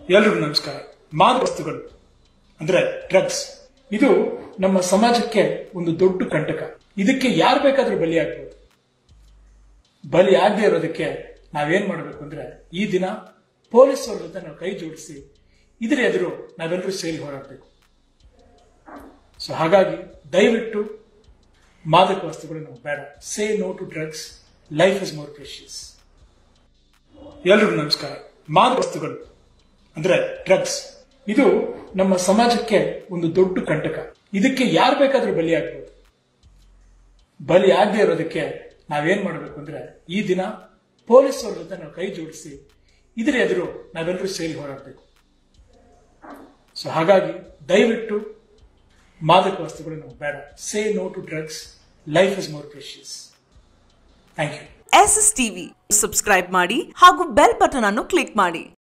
ಎಲ್ರಿಗೂ ನಮಸ್ಕಾರ ಮಾದಕ ವಸ್ತುಗಳು ಅಂದ್ರೆ ಡ್ರಗ್ಸ್ ಇದು ನಮ್ಮ ಸಮಾಜಕ್ಕೆ ಒಂದು ದೊಡ್ಡ ಕಂಟಕ ಇದಕ್ಕೆ ಯಾರು ಬೇಕಾದ್ರೂ ಬಲಿಯಾಗ್ಬೋದು ಬಲಿ ಆಗದೆ ಇರೋದಕ್ಕೆ ನಾವೇನ್ ಮಾಡಬೇಕು ಅಂದ್ರೆ ಈ ದಿನ ಪೊಲೀಸ್ ಅವ್ರ ಜೊತೆ ನಾವು ಕೈ ಜೋಡಿಸಿ ಇದ್ರ ಎದುರು ನಾವೆಲ್ಲರೂ ಸೇರಿ ಹೋರಾಡಬೇಕು ಸೊ ಹಾಗಾಗಿ ದಯವಿಟ್ಟು ಮಾದಕ ವಸ್ತುಗಳು ನಮ್ಗೆ ಬೇಡ say no to drugs life is more precious ಎಲ್ರಿಗೂ ನಮಸ್ಕಾರ ಮಾದಕ ವಸ್ತುಗಳು ಅಂದ್ರೆ ಡ್ರಗ್ಸ್ ಇದು ನಮ್ಮ ಸಮಾಜಕ್ಕೆ ಒಂದು ದೊಡ್ಡ ಕಂಟಕ ಇದಕ್ಕೆ ಯಾರು ಬೇಕಾದ್ರೂ ಬಲಿಯಾಗ್ಬೋದು ಬಲಿ ಆಗದೆ ಇರೋದಕ್ಕೆ ನಾವೇನ್ ಮಾಡಬೇಕು ಅಂದ್ರೆ ಈ ದಿನ ಪೊಲೀಸ್ ಅವ್ರ ಜೊತೆ ನಾವು ಕೈ ಜೋಡಿಸಿ ಇದ್ರ ಎದುರು ನಾವೆಲ್ಲರೂ ಸೇರಿ ಹೋರಾಡಬೇಕು ಸೊ ಹಾಗಾಗಿ ದಯವಿಟ್ಟು ಮಾದಕ ವಸ್ತುಗಳು ನಮ್ಗೆ ಬೇಡ say no to drugs life is more precious thank you S S TV subscribe ಮಾಡಿ ಹಾಗೂ ಬೆಲ್ ಬಟನ್ ಅನ್ನು ಕ್ಲಿಕ್ ಮಾಡಿ